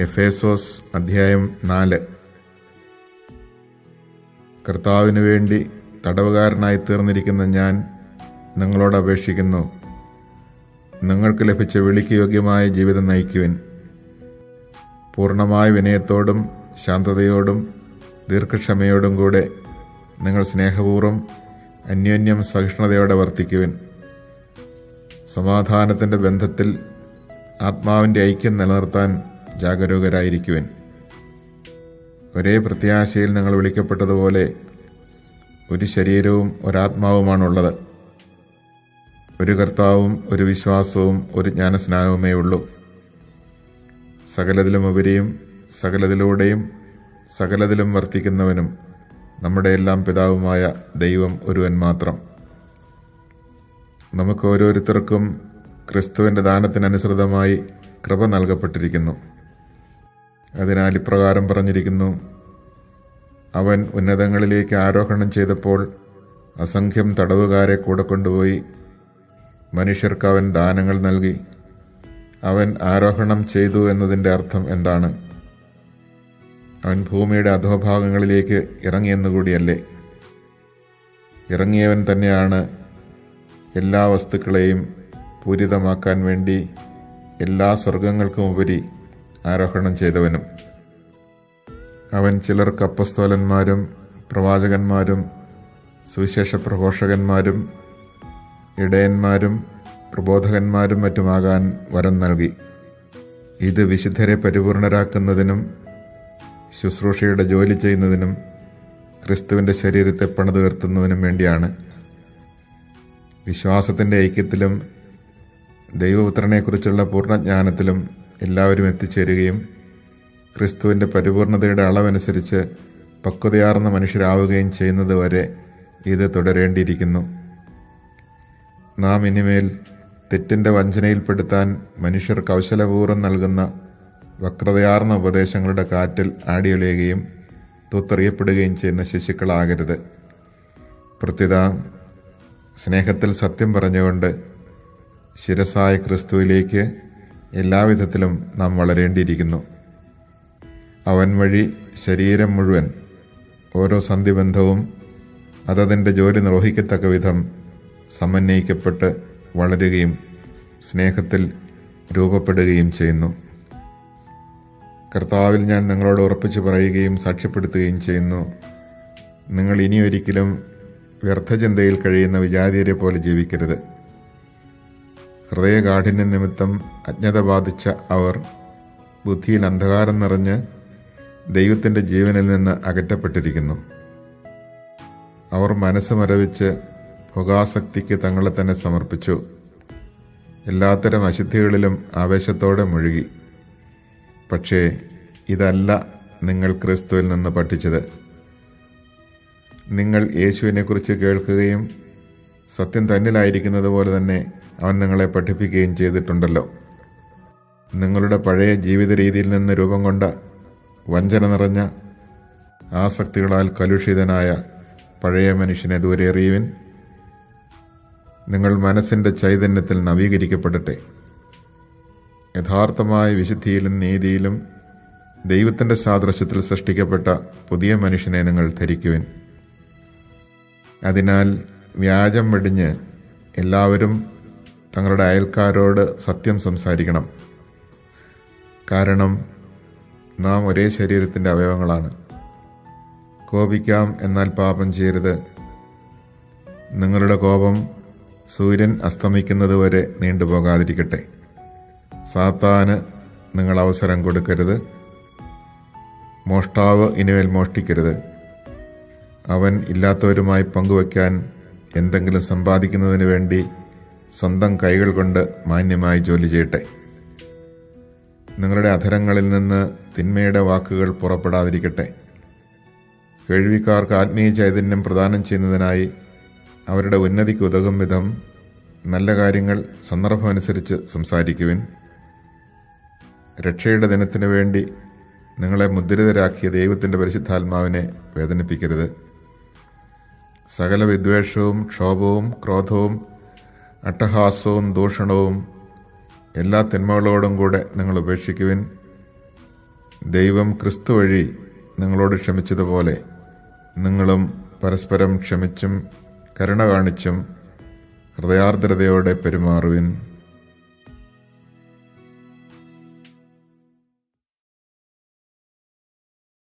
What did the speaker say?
എഫേസോസ് അധ്യായം നാല് കർത്താവിന് വേണ്ടി തടവുകാരനായി തീർന്നിരിക്കുന്ന ഞാൻ നിങ്ങളോട് അപേക്ഷിക്കുന്നു നിങ്ങൾക്ക് ലഭിച്ച വിളിക്ക് യോഗ്യമായ ജീവിതം നയിക്കുവിൻ പൂർണ്ണമായ വിനയത്തോടും ശാന്തതയോടും ദീർഘക്ഷമയോടും കൂടെ നിങ്ങൾ സ്നേഹപൂർവ്വം അന്യോന്യം സഹിഷ്ണുതയോടെ വർത്തിക്കുവിൻ സമാധാനത്തിൻ്റെ ബന്ധത്തിൽ ആത്മാവിൻ്റെ ഐക്യം നിലനിർത്താൻ ജാഗരൂകരായിരിക്കുവിൻ ഒരേ പ്രത്യാശയിൽ നിങ്ങൾ വിളിക്കപ്പെട്ടതുപോലെ ഒരു ശരീരവും ഒരാത്മാവുമാണുള്ളത് ഒരു കർത്താവും ഒരു വിശ്വാസവും ഒരു ജ്ഞാനസ്നാനവുമേ ഉള്ളൂ സകലതിലുമുപരിയും സകലതിലൂടെയും സകലതിലും വർത്തിക്കുന്നവനും നമ്മുടെ എല്ലാം പിതാവുമായ ദൈവം ഒരുവൻ മാത്രം നമുക്ക് ഓരോരുത്തർക്കും ക്രിസ്തുവിൻ്റെ ദാനത്തിനനുസൃതമായി കൃപ നൽകപ്പെട്ടിരിക്കുന്നു അതിനാൽ ഇപ്രകാരം പറഞ്ഞിരിക്കുന്നു അവൻ ഉന്നതങ്ങളിലേക്ക് ആരോഹണം ചെയ്തപ്പോൾ അസംഖ്യം തടവുകാരെ കൂടെ കൊണ്ടുപോയി മനുഷ്യർക്ക് അവൻ ദാനങ്ങൾ നൽകി അവൻ ആരോഹണം ചെയ്തു എന്നതിൻ്റെ അർത്ഥം എന്താണ് അവൻ ഭൂമിയുടെ അധോഭാഗങ്ങളിലേക്ക് ഇറങ്ങിയെന്നുകൂടിയല്ലേ ഇറങ്ങിയവൻ തന്നെയാണ് എല്ലാ വസ്തുക്കളെയും പൂരിതമാക്കാൻ വേണ്ടി എല്ലാ സ്വർഗങ്ങൾക്കും ഉപരി ആരോഹണം ചെയ്തവനും അവൻ ചിലർക്ക് അപ്പസ്തോലന്മാരും പ്രവാചകന്മാരും സുവിശേഷ പ്രഘോഷകന്മാരും ഇടയന്മാരും പ്രബോധകന്മാരും മറ്റുമാകാൻ വരം നൽകി ഇത് വിശുദ്ധരെ പരിപൂർണരാക്കുന്നതിനും ശുശ്രൂഷയുടെ ജോലി ചെയ്യുന്നതിനും ക്രിസ്തുവിൻ്റെ ശരീരത്തെ പണിതുയർത്തുന്നതിനും വേണ്ടിയാണ് വിശ്വാസത്തിൻ്റെ ഐക്യത്തിലും ദൈവപുത്രനെക്കുറിച്ചുള്ള പൂർണ്ണജ്ഞാനത്തിലും എല്ലാവരും എത്തിച്ചേരുകയും ക്രിസ്തുവിൻ്റെ പരിപൂർണതയുടെ അളവനുസരിച്ച് പക്വതയാർന്ന മനുഷ്യരാവുകയും ചെയ്യുന്നത് വരെ ഇത് തുടരേണ്ടിയിരിക്കുന്നു നാം ഇനിമേൽ തെറ്റിൻ്റെ വഞ്ചനയിൽപ്പെടുത്താൻ മനുഷ്യർ കൗശലപൂർവ്വം നൽകുന്ന വക്രതയാർന്ന ഉപദേശങ്ങളുടെ കാറ്റിൽ ആടിയൊളിയുകയും തൂത്തെറിയപ്പെടുകയും ചെയ്യുന്ന ശിശുക്കളാകരുത് പ്രത്യുത സ്നേഹത്തിൽ സത്യം പറഞ്ഞുകൊണ്ട് ശിരസായ ക്രിസ്തുവിലേക്ക് എല്ലാവിധത്തിലും നാം വളരേണ്ടിയിരിക്കുന്നു അവൻ വഴി ശരീരം മുഴുവൻ ഓരോ സന്ധിബന്ധവും അതതിൻ്റെ ജോലി നിർവഹിക്കത്തക്ക വിധം സമന്വയിക്കപ്പെട്ട് വളരുകയും സ്നേഹത്തിൽ രൂപപ്പെടുകയും ചെയ്യുന്നു കർത്താവിൽ ഞാൻ നിങ്ങളോട് ഉറപ്പിച്ചു പറയുകയും സാക്ഷ്യപ്പെടുത്തുകയും ചെയ്യുന്നു നിങ്ങൾ ഇനിയൊരിക്കലും വ്യർത്ഥചിന്തയിൽ കഴിയുന്ന വിജാതീയരെ പോലെ ജീവിക്കരുത് ഹൃദയകാഠിന്യ നിമിത്തം അജ്ഞത ബാധിച്ച അവർ ബുദ്ധിയിൽ അന്ധകാരം നിറഞ്ഞ് ദൈവത്തിൻ്റെ ജീവനിൽ നിന്ന് അകറ്റപ്പെട്ടിരിക്കുന്നു അവർ മനസ്സ് മരവിച്ച് ഭോഗാസക്തിക്ക് തങ്ങളെ തന്നെ സമർപ്പിച്ചു എല്ലാത്തരം അശുദ്ധികളിലും ആവേശത്തോടെ മുഴുകി പക്ഷേ ഇതല്ല നിങ്ങൾ ക്രിസ്തുവിൽ നിന്ന് പഠിച്ചത് നിങ്ങൾ യേശുവിനെക്കുറിച്ച് കേൾക്കുകയും സത്യം തന്നിലായിരിക്കുന്നത് പോലെ തന്നെ അവൻ നിങ്ങളെ പഠിപ്പിക്കുകയും ചെയ്തിട്ടുണ്ടല്ലോ നിങ്ങളുടെ പഴയ ജീവിത രീതിയിൽ നിന്ന് രൂപം കൊണ്ട വഞ്ചന നിറഞ്ഞ ആസക്തികളാൽ കലുഷിതനായ പഴയ മനുഷ്യനെ ദൂരെ എറിയുവിൻ നിങ്ങൾ മനസ്സിൻ്റെ ചൈതന്യത്തിൽ നവീകരിക്കപ്പെടട്ടെ യഥാർത്ഥമായ വിശുദ്ധിയിലും നീതിയിലും ദൈവത്തിൻ്റെ സാദൃശ്യത്തിൽ സൃഷ്ടിക്കപ്പെട്ട പുതിയ മനുഷ്യനെ നിങ്ങൾ ധരിക്കുവിൻ അതിനാൽ വ്യാജം വെടിഞ്ഞ് എല്ലാവരും തങ്ങളുടെ അയൽക്കാരോട് സത്യം സംസാരിക്കണം കാരണം നാം ഒരേ ശരീരത്തിൻ്റെ അവയവങ്ങളാണ് കോപിക്കാം എന്നാൽ പാപം ചെയ്യരുത് നിങ്ങളുടെ കോപം സൂര്യൻ അസ്തമിക്കുന്നത് വരെ നീണ്ടുപോകാതിരിക്കട്ടെ സാത്താന് നിങ്ങൾ അവസരം കൊടുക്കരുത് മോഷ്ടാവ് ഇനിമേൽ മോഷ്ടിക്കരുത് അവൻ ഇല്ലാത്തവരുമായി പങ്കുവയ്ക്കാൻ എന്തെങ്കിലും സമ്പാദിക്കുന്നതിന് വേണ്ടി സ്വന്തം കൈകൾ കൊണ്ട് മാന്യമായി ജോലി ചെയ്യട്ടെ നിങ്ങളുടെ അധരങ്ങളിൽ നിന്ന് തിന്മയുടെ വാക്കുകൾ പുറപ്പെടാതിരിക്കട്ടെ കേൾവിക്കാർക്ക് ആത്മീയ ചൈതന്യം പ്രദാനം ചെയ്യുന്നതിനായി അവരുടെ ഉന്നതിക്ക് ഉതകും വിധം നല്ല കാര്യങ്ങൾ സന്ദർഭമനുസരിച്ച് സംസാരിക്കുവിൻ രക്ഷയുടെ ദിനത്തിനു വേണ്ടി നിങ്ങളെ മുദ്രിതരാക്കിയ ദൈവത്തിൻ്റെ പരിശുദ്ധാത്മാവിനെ വേദനിപ്പിക്കരുത് സകല വിദ്വേഷവും ക്ഷോഭവും ക്രോധവും അട്ടഹാസവും ദൂഷണവും എല്ലാ തിന്മകളോടും കൂടെ നിങ്ങൾ ഉപേക്ഷിക്കുവിൻ ദൈവം ക്രിസ്തു വഴി നിങ്ങളോട് ക്ഷമിച്ചതുപോലെ നിങ്ങളും പരസ്പരം ക്ഷമിച്ചും കരുണ കാണിച്ചും ഹൃദയാർദ്രതയോടെ പെരുമാറുവിൻ